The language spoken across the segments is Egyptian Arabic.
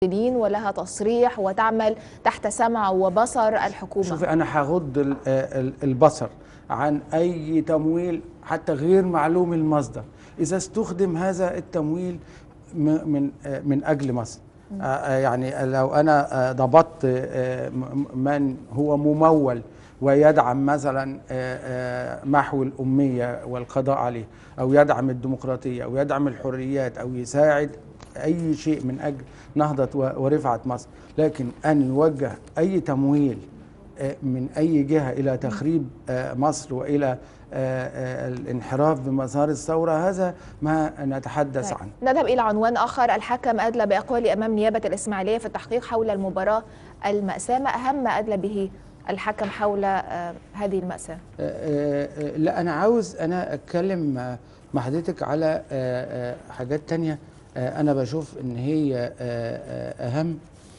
ولها تصريح وتعمل تحت سمع وبصر الحكومة شوفي انا هغض ال- ال- البصر عن اي تمويل حتى غير معلوم المصدر اذا استخدم هذا التمويل م- من آه، من اجل مصر آه، آه، يعني لو انا آه، ضبطت آه، م- من هو ممول ويدعم مثلا آه، آه، محو الاميه والقضاء عليه او يدعم الديمقراطيه او يدعم الحريات او يساعد اي شيء من اجل نهضه و- ورفعه مصر لكن ان يوجه اي تمويل آه، من اي جهه الى تخريب آه، مصر والى آه، آه، الانحراف بمسار الثوره هذا ما نتحدث طيب. عنه نذهب إلى عنوان آخر الحكم أدلى بأقوال أمام نيابة الإسماعيلية في التحقيق حول المباراة المأساة ما أهم ما أدلى به الحكم حول آه، هذه المأساة آه، آه، لا انا عاوز انا اتكلم آه، مع حضرتك على آه، آه، حاجات تانية آه، انا بشوف ان هي آه، آه، اهم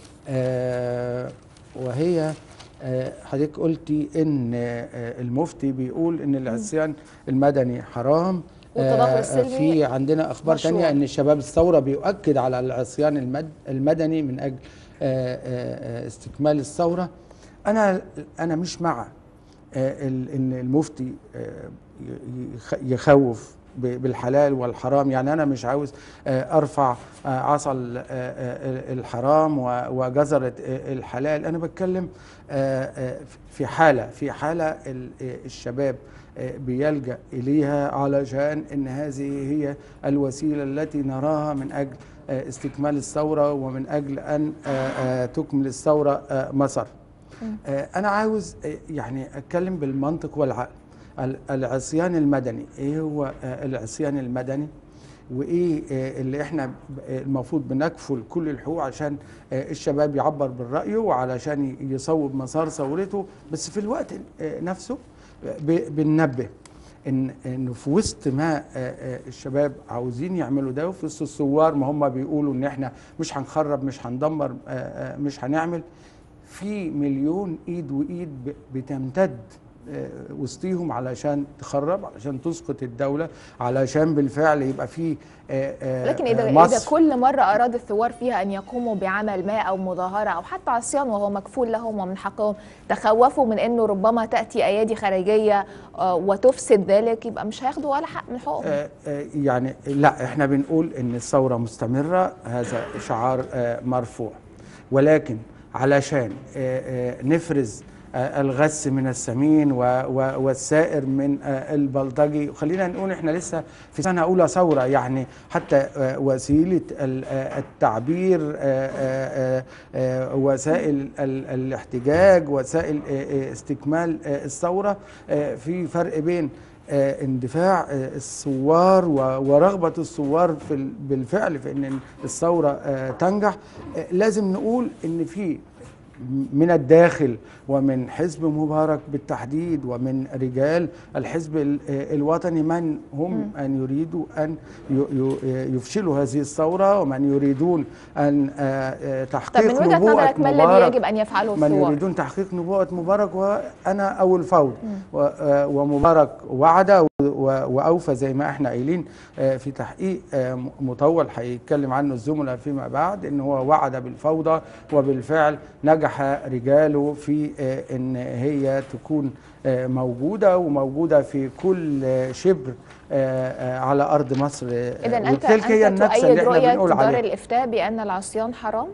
آه، وهي آه، حضرتك قلتي ان آه، المفتي بيقول ان العصيان المدني حرام والتظاهر آه، السلمي في عندنا اخبار مشروع. تانية ان شباب الثوره بيؤكد على العصيان المد المدني من اجل آه، آه، آه، استكمال الثوره انا انا مش مع آه، ال- ان المفتي آه، ي- يخ- يخوف ب- بالحلال والحرام يعني انا مش عاوز آه، ارفع آه، عصا ال- آه، آه، الحرام و- وجزره آه، الحلال انا بتكلم آه، آه، في حاله في حاله ال- آه، الشباب آه، بيلجا اليها علشان ان هذه هي الوسيله التي نراها من اجل آه، استكمال الثوره ومن اجل ان آه، آه، تكمل الثوره آه، مسار آه، انا عاوز آه، يعني اتكلم بالمنطق والعقل ال- العصيان المدني ايه هو آه، العصيان المدني وايه آه، اللي احنا ب- آه، المفروض بنكفل كل الحقوق عشان آه، الشباب يعبر بالراي وعلشان ي- يصوب مسار ثورته بس في الوقت آه، نفسه ب- بننبه ان انه في وسط ما آه، آه، الشباب عاوزين يعملوا ده وفي وسط الثوار ما هم بيقولوا ان احنا مش هنخرب مش هندمر آه، آه، مش هنعمل في مليون ايد وايد ب- بتمتد آه، وسطيهم علشان تخرب علشان تسقط الدولة علشان بالفعل يبقى في آه، آه، لكن إذا, آه، إذا مصر كل مرة أراد الثوار فيها أن يقوموا بعمل ما أو مظاهرة أو حتى عصيان وهو مكفول لهم ومن حقهم تخوفوا من أنه ربما تأتي أيادي خارجية آه، وتفسد ذلك يبقى مش هياخدوا ولا حق من حقوقهم آه، آه، يعني لا احنا بنقول ان الثورة مستمرة هذا شعار آه، مرفوع ولكن علشان آه، آه، نفرز آه، الغث من السمين و- و- والسائر من آه، البلطجي خلينا نقول احنا لسه في سنة أولى ثورة يعني حتى آه، وسيلة ال- آه، التعبير آه، آه، آه، آه، وسائل ال- الاحتجاج وسائل آه، آه، استكمال آه، الثورة آه، في فرق بين آه، اندفاع آه، الثوار و- ورغبة الثوار في ال- بالفعل في ان الثورة آه، تنجح آه، لازم نقول ان في من الداخل ومن حزب مبارك بالتحديد ومن رجال الحزب ال- آه، الوطني من هم أن يريدوا أن ي- ي- يفشلوا هذه الثورة ومن يريدون أن آه، آه، طب تحقيق من وجهة نبوءة نظرك ما الذي مبارك يجب أن يفعله من الثوار؟ يريدون تحقيق نبوءة مبارك وأنا أو الفوضى و- آه، ومبارك وعد و- و- وأوفى زي ما احنا قايلين آه، في تحقيق آه، م- مطول هيتكلم عنه الزملاء فيما بعد إن هو وعد بالفوضى وبالفعل نجح رجاله في آه، إن هي تكون آه، موجودة وموجودة في كل آه، شبر آه، آه، على أرض مصر آه، إذا أنت وتلك هي أنت النكسة تؤيد اللي احنا رؤية بنقول دار عليها الإفتاء بأن العصيان حرام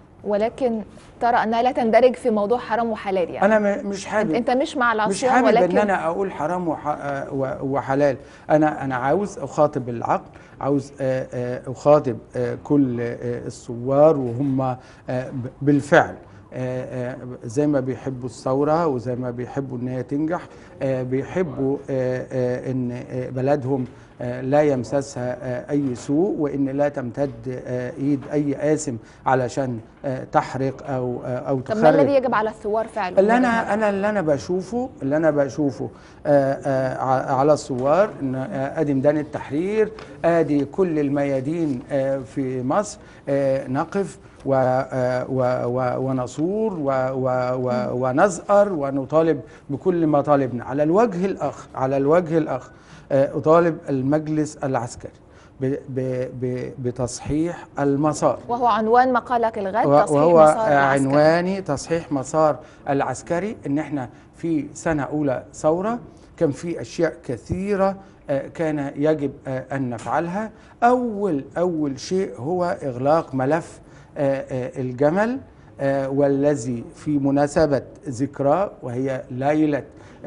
ولكن ترى أنها لا تندرج في موضوع حرام وحلال يعني أنا م- مش أنت, حابب أنت مش مع مش العصيان حابب ولكن ان انا اقول حرام وح... آه و- وحلال انا انا عاوز اخاطب العقل عاوز آه، آه، اخاطب آه، كل آه، الثوار وهم آه، ب- بالفعل آه، آه، زي ما بيحبوا الثوره وزي ما بيحبوا ان هي تنجح آه، بيحبوا آه، آه، ان آه، بلدهم آه، لا يمسسها آه، اي سوء وان لا تمتد آه، ايد اي آثم علشان آه، تحرق او آه، او طب ما تخرب الذي يجب على الثوار فعله؟ اللي من وجهة انا انا اللي انا بشوفه اللي انا بشوفه آه، آه، ع- على الثوار ان آه، ادي ميدان التحرير ادي كل الميادين آه، في مصر آه، نقف و- آه، و- و- ونصور و- و- و- ونزأر ونطالب بكل مطالبنا على الوجه الاخر على الوجه الاخر آه، اطالب المجلس العسكري ب- ب- ب- بتصحيح المسار وهو عنوان مقالك الغد و- تصحيح وهو مسار العسكر. عنواني تصحيح مسار العسكري ان احنا في سنه اولى ثوره كان في اشياء كثيره آه، كان يجب آه، ان نفعلها اول اول شيء هو اغلاق ملف آه، آه، الجمل آه، والذي في مناسبه ذكراه وهي ليله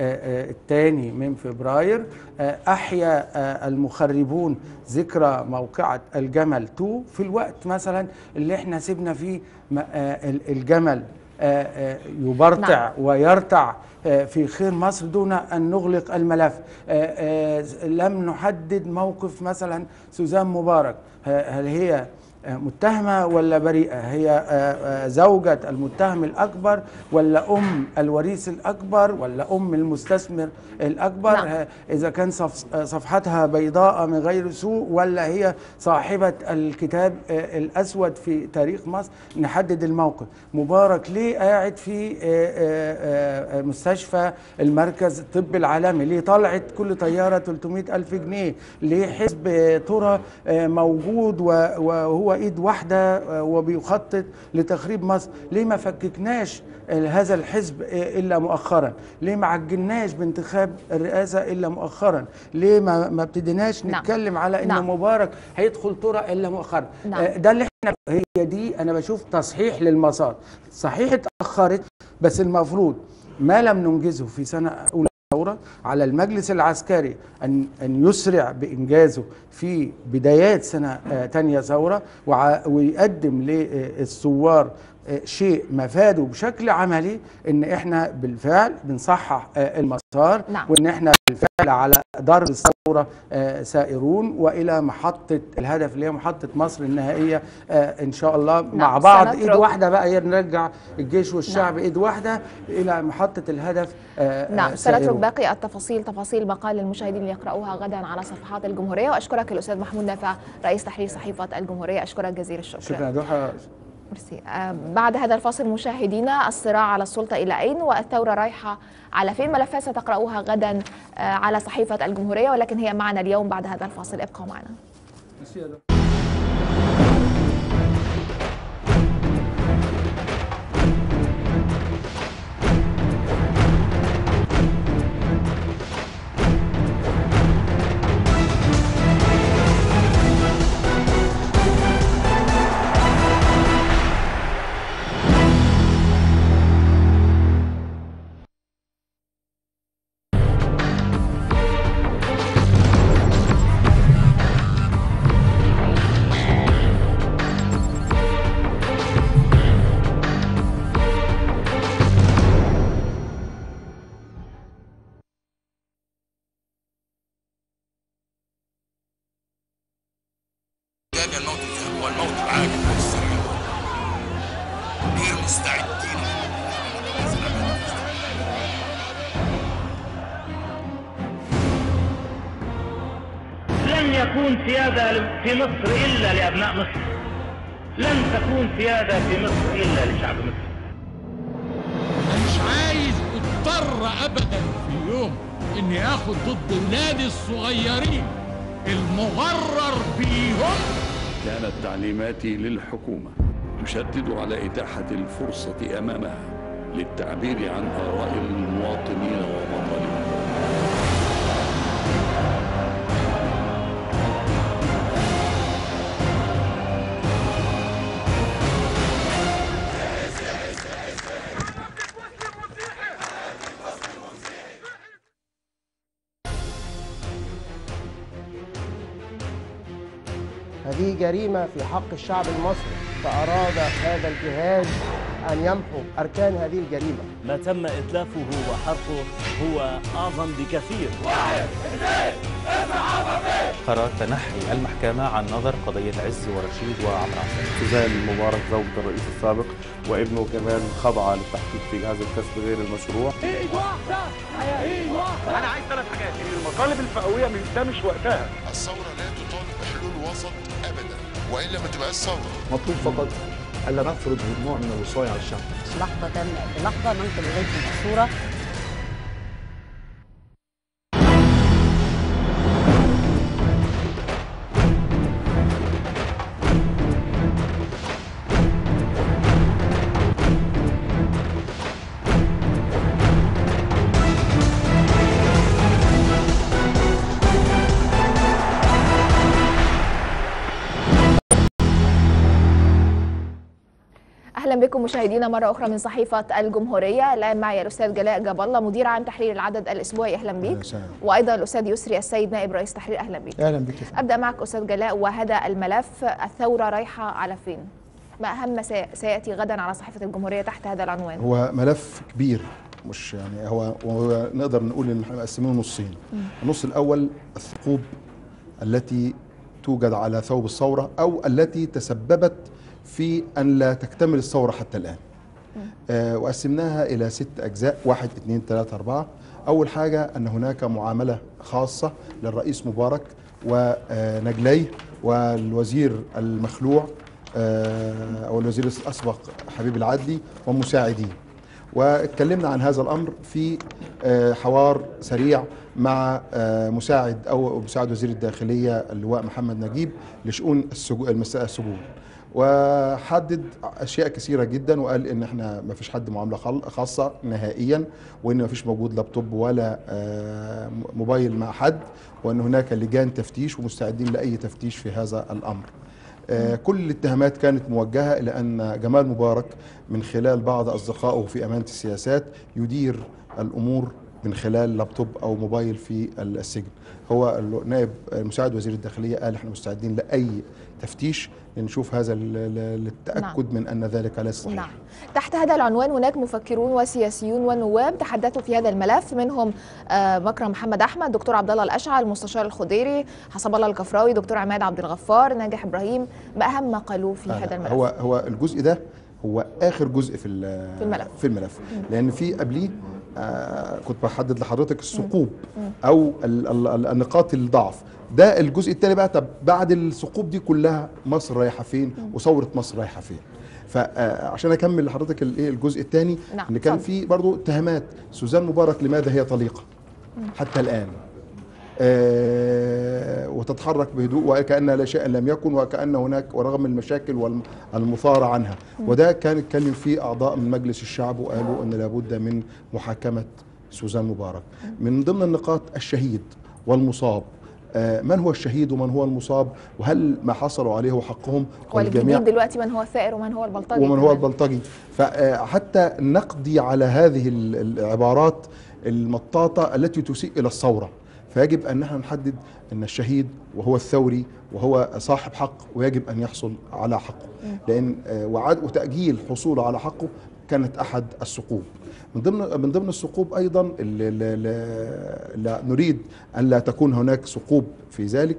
الثاني من فبراير آه، أحيا آه، المخربون ذكرى موقعة الجمل 2 في الوقت مثلا اللي احنا سيبنا فيه م- آه، ال- الجمل آه، آه، يبرطع نعم. ويرتع آه، في خير مصر دون أن نغلق الملف آه، آه، لم نحدد موقف مثلا سوزان مبارك ه- هل هي آه، متهمة ولا بريئة هي آه، آه، زوجة المتهم الأكبر ولا أم الوريث الأكبر ولا أم المستثمر الأكبر نعم. آه، إذا كان صف- آه، صفحتها بيضاء من غير سوء ولا هي صاحبة الكتاب آه، الأسود في تاريخ مصر نحدد الموقف مبارك ليه قاعد في آه، آه، آه، مستشفى المركز الطبي العالمي ليه طلعت كل طيارة 300 ألف جنيه ليه حزب آه، ترى آه، موجود و- وهو إيد واحدة آه، وبيخطط لتخريب مصر ليه ما فككناش آه، هذا الحزب آه، إلا مؤخرا ليه ما عجلناش بانتخاب الرئاسة إلا مؤخرا ليه ما ما ابتديناش نعم. نتكلم على إن نعم. مبارك هيدخل ترى إلا مؤخرا نعم. آه، ده اللي احنا هي دي انا بشوف تصحيح للمسار صحيح اتاخرت بس المفروض ما لم ننجزه في سنه اولى ثوره على المجلس العسكري ان ان يسرع بانجازه في بدايات سنه آه، تانية ثوره وع- ويقدم للثوار آه، شيء مفاده بشكل عملي ان احنا بالفعل بنصحح آه، المسار نعم. وان احنا بالفعل على درب الثوره آه، سائرون والى محطه الهدف اللي هي محطه مصر النهائيه آه، ان شاء الله مع بعض ايد سنترك. واحده بقى هي نرجع الجيش والشعب ايد واحده الى محطه الهدف آه، نعم آه، سنترك سائرون. باقي التفاصيل تفاصيل مقال للمشاهدين اللي يقرأوها غدا على صفحات الجمهورية وأشكرك الأستاذ محمود نافع رئيس تحرير صحيفة الجمهورية أشكرك جزيل الشكر شكرا يا ضحى ميرسي آه، بعد هذا الفاصل مشاهدينا الصراع على السلطة إلى أين والثورة رايحة على فين ملفات ستقرأوها غدا آه، على صحيفة الجمهورية ولكن هي معنا اليوم بعد هذا الفاصل ابقوا معنا جاء الموت هو الموت العاجل والسريع غير مستعدين لن يكون سيادة في مصر إلا لأبناء مصر لن تكون سيادة في مصر إلا لشعب مصر مش عايز اضطر ابدا في يوم اني اخد ضد ولادي الصغيرين المغرر بيهم كانت تعليماتي للحكومة تشدد على إتاحة الفرصة أمامها للتعبير عن آراء المواطنين ومطالبهم هذه جريمة في حق الشعب المصري فأراد هذا الجهاز أن يمحو أركان هذه الجريمة ما تم إتلافه وحرقه هو أعظم بكثير قرار تنحي المحكمة عن نظر قضية عز ورشيد وعمرو عسل سوزان مبارك زوجة الرئيس السابق وابنه كمان خضع للتحقيق في جهاز الكسب غير المشروع الثورة لا تطالب بحلول وسط أبدا وإلا ما تبقاش ثورة مطلوب فقط الا نفرض نوع من الوصاية على الشعب لحظة بلحظة ننقل إليكم الصورة اهلا بكم مشاهدينا مره اخرى من صحيفه الجمهوريه الان معي الاستاذ جلاء جاب الله مدير عام تحرير العدد الاسبوعي اهلا بيك وايضا الاستاذ يسري السيد نائب رئيس تحرير اهلا بيك اهلا بك ابدا معك استاذ جلاء وهذا الملف الثوره رايحه على فين ما اهم ما سي- سياتي غدا على صحيفه الجمهوريه تحت هذا العنوان هو ملف كبير مش يعني هو, هو نقدر نقول ان احنا مقسمينه نصين مم. النص الاول الثقوب التي توجد على ثوب الثوره او التي تسببت في ان لا تكتمل الثوره حتى الان آه وقسمناها الى ست اجزاء واحد اثنين ثلاثة اربعة اول حاجة ان هناك معاملة خاصة للرئيس مبارك ونجليه والوزير المخلوع آه، او الوزير الاسبق حبيب العدلي ومساعديه واتكلمنا عن هذا الامر في آه، حوار سريع مع آه، مساعد او مساعد وزير الداخليه اللواء محمد نجيب لشؤون السجو- المس- السجون وحدد اشياء كثيره جدا وقال ان احنا ما فيش حد معامله خل- خاصه نهائيا وان ما فيش موجود لابتوب ولا آه، موبايل مع حد وان هناك لجان تفتيش ومستعدين لاي تفتيش في هذا الامر آه، كل الاتهامات كانت موجهة إلى أن جمال مبارك من خلال بعض أصدقائه في أمانة السياسات يدير الأمور من خلال لابتوب أو موبايل في السجن هو نائب مساعد وزير الداخلية قال احنا مستعدين لأي تفتيش لنشوف هذا ال- ال- للتأكد من أن ذلك ليس صحيح نعم تحت هذا العنوان هناك مفكرون وسياسيون ونواب تحدثوا في هذا الملف منهم آه، مكرم محمد احمد دكتور عبد الله الاشعل المستشار الخضيري حسب الله الكفراوي دكتور عماد عبد الغفار ناجح ابراهيم ما اهم ما قالوه في هذا الملف هو هو الجزء ده هو اخر جزء في ال- في الملف. في الملف مم. لان في قبليه آه كنت بحدد لحضرتك الثقوب مم. او ال- ال- ال- النقاط الضعف ده الجزء الثاني بقى طب بعد الثقوب دي كلها مصر رايحه فين وثوره مصر رايحه فين فعشان اكمل لحضرتك الايه الجزء الثاني نعم، ان كان اتفضل. في برضو اتهامات سوزان مبارك لماذا هي طليقه حتى الان آه، وتتحرك بهدوء وكأن لا شيء لم يكن وكأن هناك ورغم المشاكل والمثارة عنها مم. وده كان اتكلم فيه أعضاء من مجلس الشعب وقالوا أن لابد من محاكمة سوزان مبارك من ضمن النقاط الشهيد والمصاب آه، من هو الشهيد ومن هو المصاب وهل ما حصلوا عليه هو حقهم والجديد دلوقتي من هو الثائر ومن هو البلطجي ومن هو كمان. البلطجي فحتى نقضي على هذه ال- العبارات المطاطة التي تسيء إلى الثورة فيجب أن نحن نحدد أن الشهيد وهو الثوري وهو صاحب حق ويجب أن يحصل على حقه لأن آه، وعد وتأجيل حصوله على حقه كانت أحد الثقوب من ضمن من ضمن الثقوب ايضا اللي, اللي, اللي نريد ان لا تكون هناك ثقوب في ذلك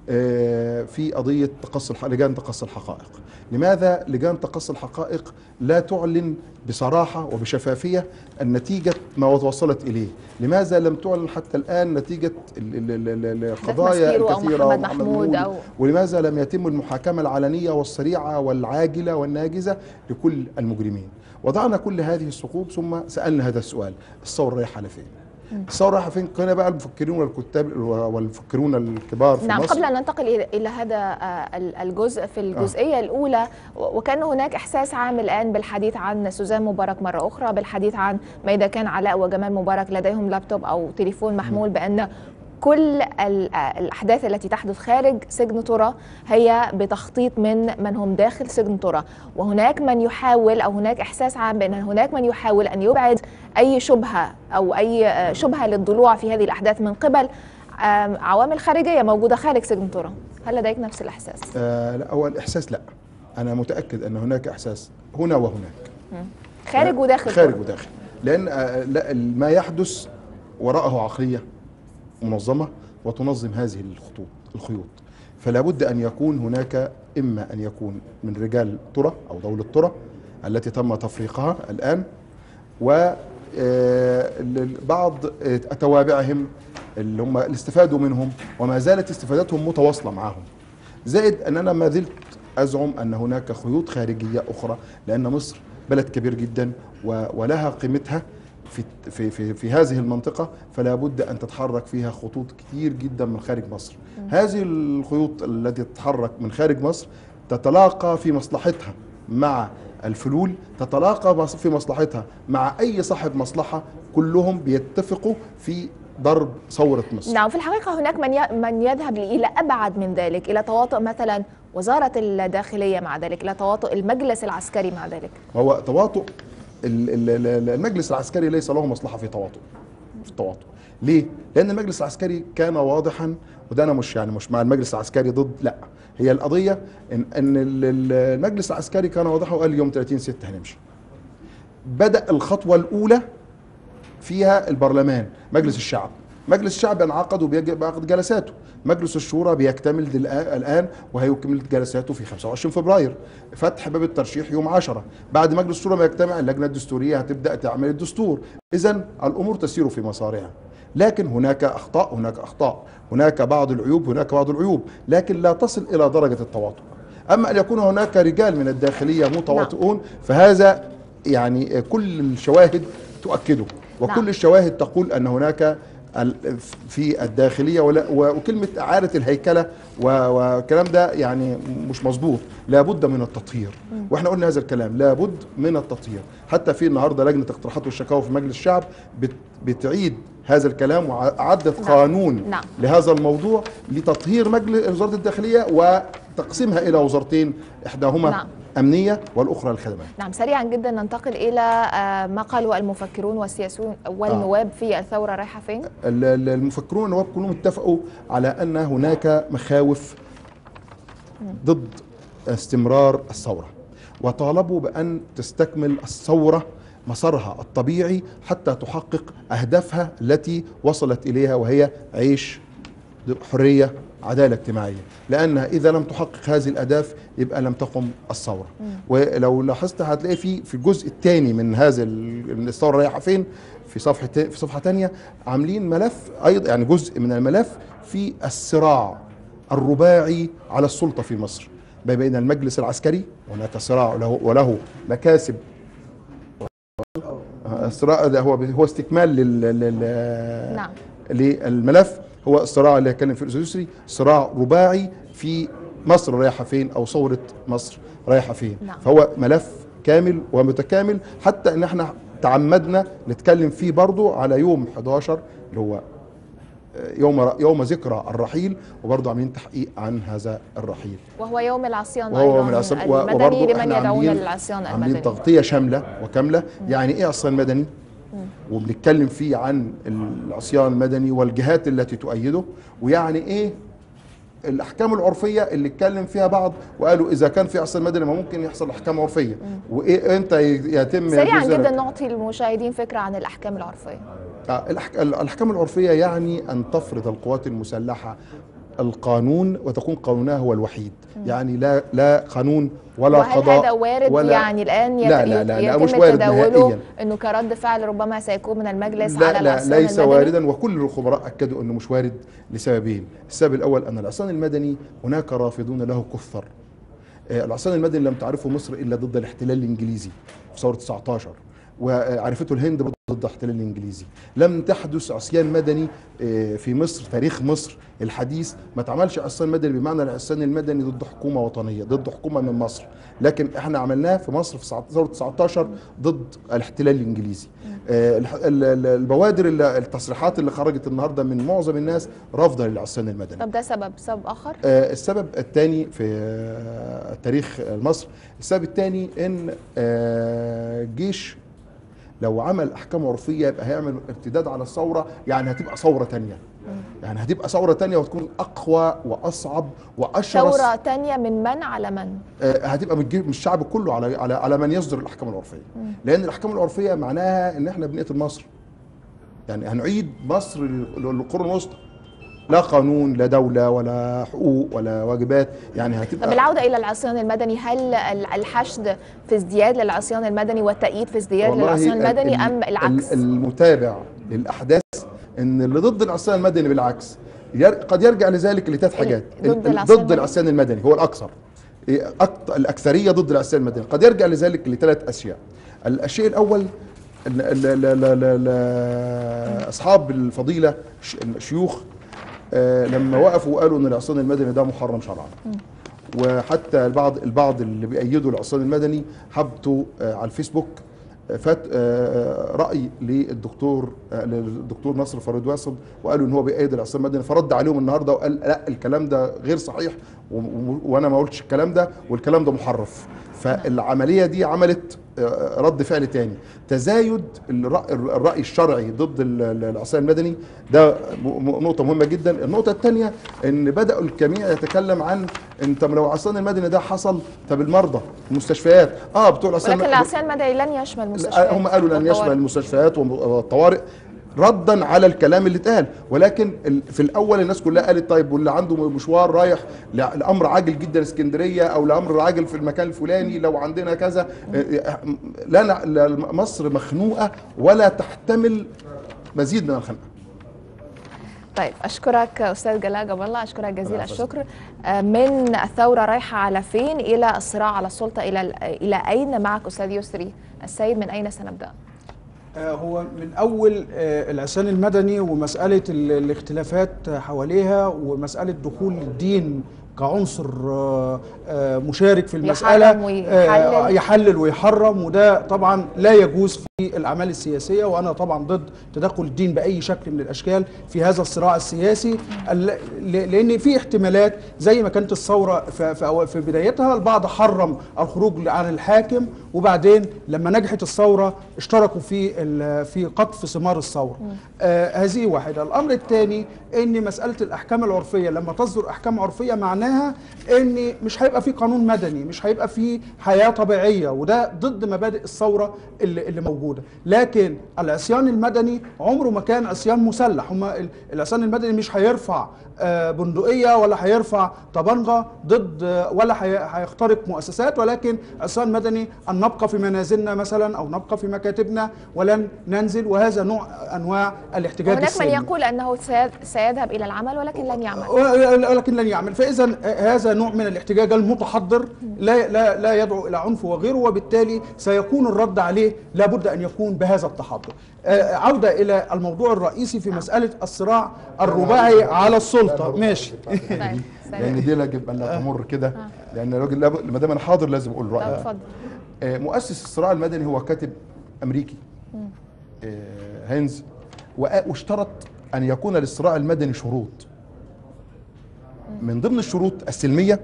آه، في قضيه تقصي الح- لجان تقصي الحقائق لماذا لجان تقصي الحقائق لا تعلن بصراحه وبشفافيه النتيجه ما وصلت اليه لماذا لم تعلن حتى الان نتيجه ال- ال- ال- ال- القضايا مسكيرو أو الكثيره محمد ومحمد محمود مرودي. أو ولماذا لم يتم المحاكمة العلنية والسريعة والعاجلة والناجزة لكل المجرمين وضعنا كل هذه الثقوب ثم سألنا هذا السؤال الثورة رايحة لفين الثورة رايحة فين كان بقى المفكرون والكتاب والمفكرون الكبار في نعم مصر قبل أن ننتقل إلى- إلى هذا آه، ال- الجزء في الجزئية الأولى و- وكان هناك إحساس عام الآن بالحديث عن سوزان مبارك مرة أخرى بالحديث عن ما إذا كان علاء وجمال مبارك لديهم لابتوب أو تليفون محمول بأن كل ال- آه، الأحداث التي تحدث خارج سجن ترى هي بتخطيط من من هم داخل سجن ترى وهناك من يحاول أو هناك إحساس عام بأن هناك من يحاول أن يبعد أي شبهة أو أي آه، شبهة للضلوع في هذه الأحداث من قبل آم، عوامل خارجيه موجوده خارج سجن ترى هل لديك نفس الاحساس آه لا هو الإحساس لا أنا متأكد أن هناك إحساس هنا وهناك مم. خارج وداخل خارج ترى. وداخل لان آه، لا ما يحدث وراءه عقليه منظمه وتنظم هذه الخطوط الخيوط فلا بد ان يكون هناك اما ان يكون من رجال ترى او دوله ترى التي تم تفريقها الان و آه، ال- بعض آه، توابعهم اللي هم اللي استفادوا منهم وما زالت استفادتهم متواصله معهم زائد ان انا ما زلت ازعم ان هناك خيوط خارجيه اخرى لان مصر بلد كبير جدا و- ولها قيمتها في في في في هذه المنطقه فلا بد ان تتحرك فيها خطوط كتير جدا من خارج مصر هذه الخيوط التي تتحرك من خارج مصر تتلاقى في مصلحتها مع الفلول تتلاقى مص- في مصلحتها مع اي صاحب مصلحه كلهم بيتفقوا في ضرب ثوره مصر نعم في الحقيقه هناك من ي... من يذهب الى ابعد من ذلك الى تواطؤ مثلا وزاره الداخليه مع ذلك لا تواطؤ المجلس العسكري مع ذلك هو تواطؤ ال- ال- ال- المجلس العسكري ليس له مصلحه في تواطؤ في التواطؤ ليه؟ لان المجلس العسكري كان واضحا وده انا مش يعني مش مع المجلس العسكري ضد لا هي القضيه ان ان ال- ال- المجلس العسكري كان واضحا وقال يوم 30 6 هنمشي بدا الخطوه الاولى فيها البرلمان مجلس الشعب مجلس الشعب انعقد وبيعقد جلساته مجلس الشورى بيكتمل دل- الان وهيكمل جلساته في 25 فبراير فتح باب الترشيح يوم 10 بعد مجلس الشورى ما يجتمع اللجنه الدستوريه هتبدا تعمل الدستور اذا الامور تسير في مسارها لكن هناك اخطاء هناك اخطاء هناك بعض العيوب هناك بعض العيوب لكن لا تصل الى درجه التواطؤ اما ان يكون هناك رجال من الداخليه متواطئون فهذا يعني كل الشواهد تؤكده وكل نعم. الشواهد تقول ان هناك ال- في الداخليه ولا وكلمه اعاده الهيكله و- والكلام ده يعني مش مظبوط لابد من التطهير مم. واحنا قلنا هذا الكلام لابد من التطهير حتى في النهارده لجنه اقتراحات والشكاوى في مجلس الشعب بت- بتعيد هذا الكلام وعدت قانون نعم. لهذا الموضوع لتطهير مجلس وزاره الداخليه وتقسيمها الى وزارتين احداهما نعم. امنيه والاخرى الخدمات نعم سريعا جدا ننتقل الى آه، ما قاله المفكرون والسياسيون والنواب في الثوره رايحه فين؟ ال- ال- المفكرون النواب كلهم اتفقوا على ان هناك مخاوف ضد استمرار الثوره وطالبوا بان تستكمل الثوره مسارها الطبيعي حتى تحقق اهدافها التي وصلت اليها وهي عيش حريه عداله اجتماعيه لانها اذا لم تحقق هذه الاهداف يبقى لم تقم الثوره ولو لاحظت هتلاقي في في الجزء الثاني من هذا ال- الثوره رايحه فين في صفحه تا- في صفحه ثانيه عاملين ملف ايضا يعني جزء من الملف في الصراع الرباعي على السلطه في مصر ما بين المجلس العسكري هناك صراع له وله مكاسب آه، الصراع ده هو هو استكمال لل, لل نعم للملف هو الصراع اللي هيتكلم فيه الاستاذ يسري صراع رباعي في مصر رايحه فين او ثوره مصر رايحه فين نعم. فهو ملف كامل ومتكامل حتى ان احنا تعمدنا نتكلم فيه برضو على يوم 11 اللي هو يوم يوم ذكرى الرحيل وبرضه عاملين تحقيق عن هذا الرحيل وهو يوم العصيان وهو ايضا من العصيان المدني وبرضه لمن احنا يدعون عاملين للعصيان عاملين المدني تغطيه شامله وكامله يعني ايه عصيان مدني مم. وبنتكلم فيه عن العصيان المدني والجهات التي تؤيده ويعني ايه الاحكام العرفيه اللي اتكلم فيها بعض وقالوا اذا كان في عصيان مدني ما ممكن يحصل احكام عرفيه وايه امتى يتم سريعا يجوز جدا ذلك؟ نعطي للمشاهدين فكره عن الاحكام العرفيه آه، الأحك- الاحكام العرفيه يعني ان تفرض القوات المسلحه القانون وتكون قانونها هو الوحيد يعني لا لا قانون ولا وهل قضاء هذا وارد ولا يعني الان يت... لا لا لا, لا يتم مش وارد تداوله نهائيا انه كرد فعل ربما سيكون من المجلس لا على لا العصيان ليس المدني واردا وكل الخبراء اكدوا انه مش وارد لسببين السبب الاول ان العصيان المدني هناك رافضون له كثر آه، العصيان المدني لم تعرفه مصر الا ضد الاحتلال الانجليزي في ثوره 19 وعرفته الهند برضه ضد الاحتلال الانجليزي لم تحدث عصيان مدني آه، في مصر تاريخ مصر الحديث ما اتعملش عصيان مدني بمعنى العصيان المدني ضد حكومه وطنيه ضد حكومه من مصر لكن احنا عملناه في مصر في ثوره 19 ضد الاحتلال الانجليزي آه، الح- ال- ال- البوادر اللي- التصريحات اللي خرجت النهارده من معظم الناس رافضه للعصيان المدني طب ده سبب سبب اخر آه، السبب الثاني في آه، تاريخ مصر السبب الثاني ان آه، الجيش لو عمل احكام عرفيه يبقى هيعمل ارتداد على الثوره يعني هتبقى ثوره تانية يعني هتبقى ثوره تانية وتكون اقوى واصعب واشرس ثوره تانية من من على من آه، هتبقى من الجيش- من الشعب كله على على على من يصدر الاحكام العرفيه لان الاحكام العرفيه معناها ان احنا بنقتل مصر يعني هنعيد مصر لل- للقرون الوسطى لا قانون لا دوله ولا حقوق ولا واجبات يعني طب هتبقى العوده الى العصيان المدني هل ال- الحشد في ازدياد للعصيان المدني والتأييد في ازدياد والله للعصيان ال- المدني ال- ام العكس ال- المتابع للاحداث ان اللي ضد العصيان المدني بالعكس ير قد يرجع لذلك لثلاث حاجات ضد ال- ال- العصيان ضد العصيان المدني هو الاكثر إيه، أكت- الاكثريه ضد العصيان المدني قد يرجع لذلك لثلاث اشياء الشيء الاول ال- ال- ال- ال- ال- ال- اصحاب الفضيله ش- الشيوخ آه، لما وقفوا وقالوا ان العصيان المدني ده محرم شرعا وحتى البعض البعض اللي بيأيدوا العصيان المدني حبتوا آه، على الفيسبوك فات آه، راي للدكتور آه، للدكتور نصر فريد واسد وقالوا ان هو بيأيد العصام المدني فرد عليهم النهارده وقال لا الكلام ده غير صحيح و- و- وانا ما قلتش الكلام ده والكلام ده محرف فالعمليه دي عملت آه، رد فعل تاني تزايد الرأي, الرأي الشرعي ضد ال- ال- العصام المدني ده م- م- نقطة مهمة جدا النقطة الثانية ان بدأوا الجميع يتكلم عن انت لو العصام المدني ده حصل طب المرضى المستشفيات اه بتوع العصام ولكن العصيان المدني لن يشمل المستشفيات لا، هم قالوا لن والطوارئ. يشمل المستشفيات والطوارئ ردا على الكلام اللي اتقال ولكن ال- في الاول الناس كلها قالت طيب واللي عنده مشوار رايح ل- لامر عاجل جدا اسكندريه او لامر عاجل في المكان الفلاني لو عندنا كذا آه، لا لا- لا مصر مخنوقه ولا تحتمل مزيد من الخنقه طيب اشكرك استاذ جلال جاب الله اشكرك جزيل الشكر آه، من الثوره رايحه على فين الى الصراع على السلطه الى الى اين معك استاذ يسري السيد من اين سنبدا آه، هو من اول آه، العصيان المدني ومساله ال- الاختلافات حواليها ومساله دخول الدين كعنصر آه، آه، مشارك في المساله يحرم ويحلل. آه، يحلل ويحرم وده طبعا لا يجوز في الاعمال السياسيه وانا طبعا ضد تدخل الدين باي شكل من الاشكال في هذا الصراع السياسي ال- ل- لان في احتمالات زي ما كانت الثوره في- في أو- في بدايتها البعض حرم الخروج عن الحاكم وبعدين لما نجحت الثوره اشتركوا في ال- في قطف ثمار الثوره آه هذه واحده الامر الثاني ان مساله الاحكام العرفيه لما تصدر احكام عرفيه معناها ان مش هيبقى في قانون مدني مش هيبقى في حياه طبيعيه وده ضد مبادئ الثوره اللي, اللي موجوده لكن العصيان المدني عمره ما كان عصيان مسلح هم ال- العصيان المدني مش هيرفع آه، بندقيه ولا هيرفع طبنجه ضد آه، ولا هي- هيخترق مؤسسات ولكن عصيان مدني ان نبقى في منازلنا مثلا او نبقى في مكاتبنا ولن ننزل وهذا نوع انواع الاحتجاج هناك من السلمي يقول انه سيذ- سيذهب الى العمل ولكن لن يعمل ولكن لن يعمل فاذا هذا نوع من الاحتجاج المتحضر لا لا لا يدعو الى عنف وغيره وبالتالي سيكون الرد عليه لابد ان يكون بهذا التحضر آه، عوده الى الموضوع الرئيسي في مساله الصراع الرباعي على السلطه ماشي لان دي يجب ان لا تمر كده لان الراجل لابد- ما دام انا حاضر لازم اقول طب رايي اتفضل آه، مؤسس الصراع المدني هو كاتب امريكي مم. آه، هينز وأ- واشترط ان يكون للصراع المدني شروط من ضمن الشروط السلميه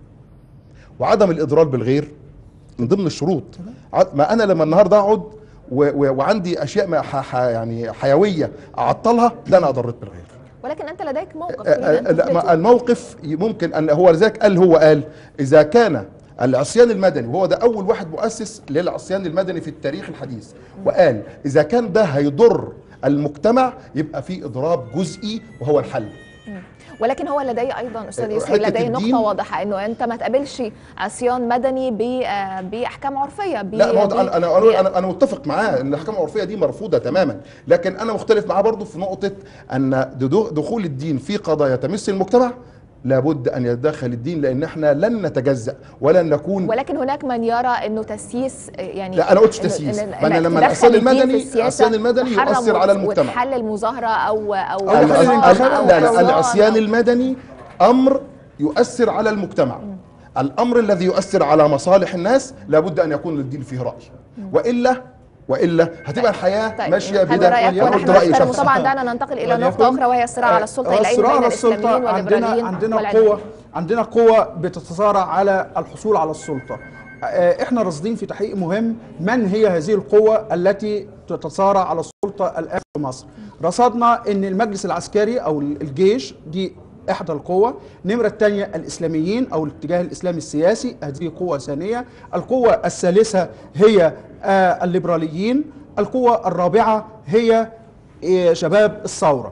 وعدم الاضرار بالغير من ضمن الشروط ع- ما انا لما النهارده اقعد و- و- وعندي اشياء ما ح- ح- يعني حيويه اعطلها لا انا اضريت بالغير ولكن انت لديك موقف آه، تريد أن آه، لا، ما- تثبته. الموقف ممكن ان هو لذلك قال هو قال اذا كان العصيان المدني وهو ده اول واحد مؤسس للعصيان المدني في التاريخ الحديث وقال اذا كان ده هيضر المجتمع يبقى في اضراب جزئي وهو الحل مم. ولكن هو لدي ايضا استاذ آه، يسري حتة لدي الدين- نقطه واضحه انه انت ما تقابلش عصيان مدني ب- آه، باحكام عرفيه ب- لا ما هو ب- انا انا ب- انا انا, أنا متفق معاه ان الاحكام العرفيه دي مرفوضه تماما لكن انا مختلف معاه برضه في نقطه ان ددو- دخول الدين في قضايا تمس المجتمع لابد ان يتدخل الدين لان احنا لن نتجزا ولن نكون ولكن هناك من يرى انه تسييس آه، يعني لا، أنا قلتش إنه- تسييس. إن- ما أنا إنك لما تدخل العصيان الدين في المدني- السياسة العصيان المدني تحرم يؤثر على وت- المجتمع. وتحلل مظاهره او او ال- ال- اعتصام أو لا لا أذان العصيان أو- المدني امر يؤثر على المجتمع الامر الذي يؤثر على مصالح الناس لابد ان يكون للدين فيه راي والا والا هتبقى الحياه طيب ماشيه هذا بدا رايك ياخد ونحن راي نحترم شخصي طبعا دعنا ننتقل الى وليكن- نقطه اخرى وهي الصراع على السلطه الى اين الصراع بين على السلطة الاسلاميين عندنا والليبراليين عندنا والعلمانيين. قوة عندنا قوة بتتصارع على الحصول على السلطة آه، احنا راصدين في تحقيق مهم من هي هذه القوة التي تتصارع على السلطة الآن في مصر رصدنا ان المجلس العسكري او الجيش دي احدى القوى النمرة الثانية الاسلاميين او الاتجاه الاسلامي السياسي هذه قوة ثانية القوة الثالثة هي آه، الليبراليين القوة الرابعة هي آه، شباب الثورة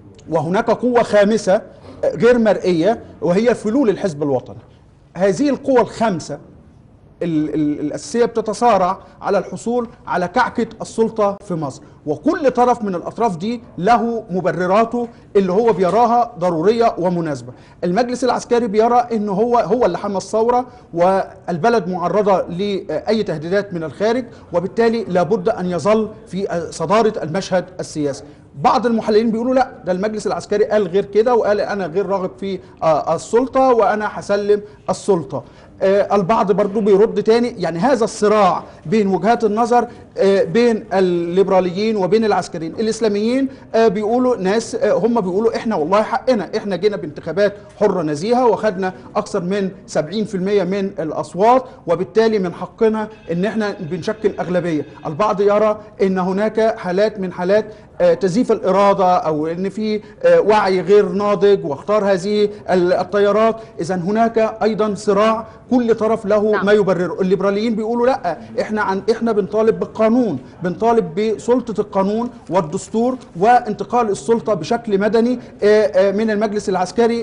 وهناك قوة خامسة غير مرئية وهي فلول الحزب الوطني هذه القوى الخمسة ال- ال- الأساسية بتتصارع على الحصول على كعكة السلطة في مصر وكل طرف من الأطراف دي له مبرراته اللي هو بيراها ضرورية ومناسبة المجلس العسكري بيرى أنه هو هو اللي حمى الثورة والبلد معرضة لأي تهديدات من الخارج وبالتالي لابد أن يظل في صدارة المشهد السياسي بعض المحللين بيقولوا لا ده المجلس العسكري قال غير كده وقال انا غير راغب في آه، السلطه وانا هسلم السلطه آه، البعض برضو بيرد تاني يعني هذا الصراع بين وجهات النظر آه، بين الليبراليين وبين العسكريين الاسلاميين آه، بيقولوا ناس آه، هم بيقولوا احنا والله حقنا احنا جينا بانتخابات حره نزيهه واخدنا اكثر من 70% من الاصوات وبالتالي من حقنا ان احنا بنشكل اغلبيه البعض يرى ان هناك حالات من حالات آه، تزييف الإرادة أو أن في آه، وعي غير ناضج واختار هذه ال- التيارات إذا هناك أيضا صراع كل طرف له نعم. ما يبرره الليبراليين بيقولوا لا إحنا عن إحنا بنطالب بالقانون بنطالب بسلطة القانون والدستور وانتقال السلطة بشكل مدني آه، آه، من المجلس العسكري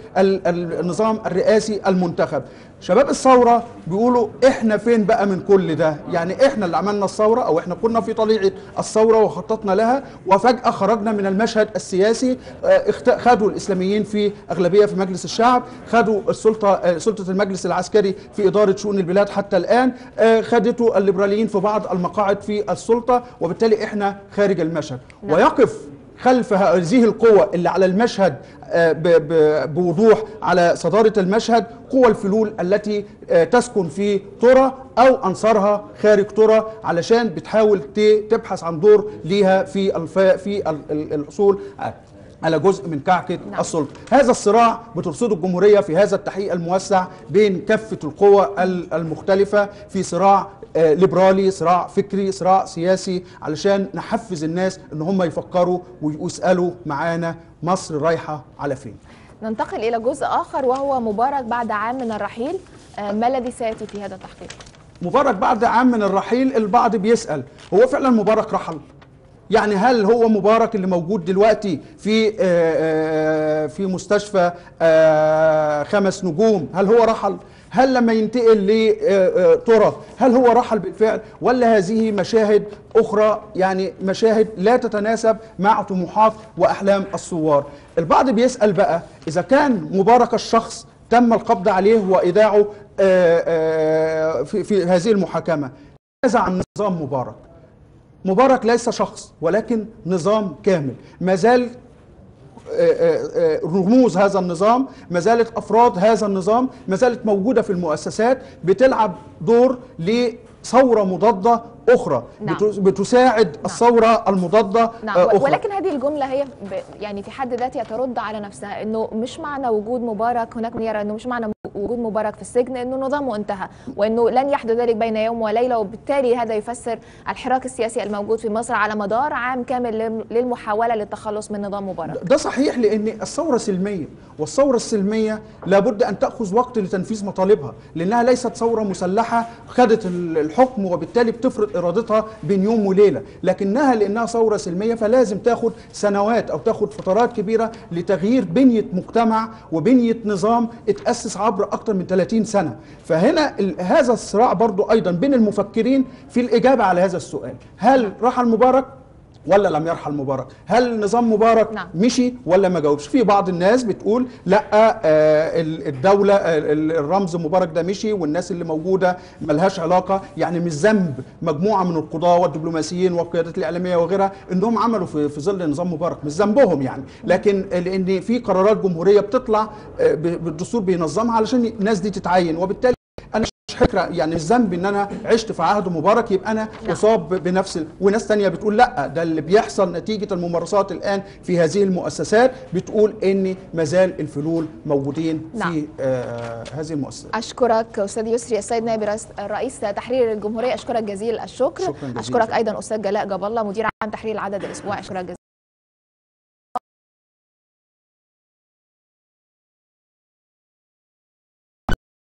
للنظام الرئاسي المنتخب شباب الثورة بيقولوا احنا فين بقى من كل ده يعني احنا اللي عملنا الثورة او احنا كنا في طليعة الثورة وخططنا لها وفجأة خرجنا من المشهد السياسي اه، اخت- خدوا الاسلاميين في اغلبية في مجلس الشعب خدوا السلطة اه، سلطة المجلس العسكري في ادارة شؤون البلاد حتى الان اه، خدته الليبراليين في بعض المقاعد في السلطة وبالتالي احنا خارج المشهد ويقف خلف هذه القوة اللي على المشهد آه، ب- ب- بوضوح على صدارة المشهد قوى الفلول التي آه، تسكن في ترى أو أنصارها خارج ترى علشان بتحاول ت- تبحث عن دور ليها في الف- في ال- ال- الحصول على جزء من كعكة السلطة هذا الصراع بترصده الجمهورية في هذا التحقيق الموسع بين كافة القوى ال- المختلفة في صراع آه، ليبرالي صراع فكري صراع سياسي علشان نحفز الناس ان هم يفكروا ويسألوا معانا مصر رايحة على فين ننتقل إلى جزء آخر وهو مبارك بعد عام من الرحيل آه، ما الذي سيأتي في هذا التحقيق؟ مبارك بعد عام من الرحيل البعض بيسأل هو فعلا مبارك رحل يعني هل هو مبارك اللي موجود دلوقتي في آه، آه، في مستشفى آه، خمس نجوم هل هو رحل هل لما ينتقل لترى هل هو رحل بالفعل ولا هذه مشاهد اخرى يعني مشاهد لا تتناسب مع طموحات واحلام الثوار البعض بيسال بقى اذا كان مبارك الشخص تم القبض عليه وايداعه آه، آه، في في هذه المحاكمه ماذا عن نظام مبارك مبارك ليس شخص ولكن نظام كامل ما زال آه، آه، آه، رموز هذا النظام ما زالت افراد هذا النظام ما زالت موجوده في المؤسسات بتلعب دور لثوره مضاده اخرى نعم. بت- بتساعد الثوره المضاده نعم آه، و- اخرى ولكن هذه الجملة هي ب- يعني في حد ذاتها ترد على نفسها انه مش معنى وجود مبارك هناك من يرى انه مش معنى وجود مبارك في السجن انه نظامه انتهى وانه لن يحدث ذلك بين يوم وليلة وبالتالي هذا يفسر الحراك السياسي الموجود في مصر على مدار عام كامل لل- للمحاولة للتخلص من نظام مبارك ده صحيح لان الثوره سلميه والثوره السلميه لابد ان تاخذ وقت لتنفيذ مطالبها لانها ليست ثوره مسلحه خدت ال- الحكم وبالتالي بتفرض ارادتها بين يوم وليله لكنها لانها ثوره سلميه فلازم تاخد سنوات او تاخد فترات كبيره لتغيير بنيه مجتمع وبنيه نظام اتاسس عبر اكثر من 30 سنه فهنا ال- هذا الصراع برضو ايضا بين المفكرين في الاجابه على هذا السؤال هل رحل مبارك ولا لم يرحل مبارك هل نظام مبارك نعم. مشي ولا ما جاوبش في بعض الناس بتقول لا آه، ال- الدولة آه، ال- الرمز مبارك ده مشي والناس اللي موجودة ملهاش علاقة يعني مش ذنب مجموعة من القضاة والدبلوماسيين والقيادات الإعلامية وغيرها إنهم عملوا في في ظل نظام مبارك مش ذنبهم يعني لكن لأن في قرارات جمهورية بتطلع آه، ب- بالدستور بينظمها علشان الناس دي تتعين وبالتالي انا مش فكره يعني الذنب ان انا عشت في عهد مبارك يبقى انا اصاب بنفس ال... وناس تانية بتقول لا ده اللي بيحصل نتيجه الممارسات الان في هذه المؤسسات بتقول ان مازال الفلول موجودين نعم. في آه هذه المؤسسات اشكرك استاذ يسري السيد نائب رئيس- رئيس تحرير الجمهوريه اشكرك جزيل الشكر شكراً جزيلاً. اشكرك ايضا استاذ جلاء جاب الله مدير عام تحرير العدد الاسبوعي اشكرك جزيل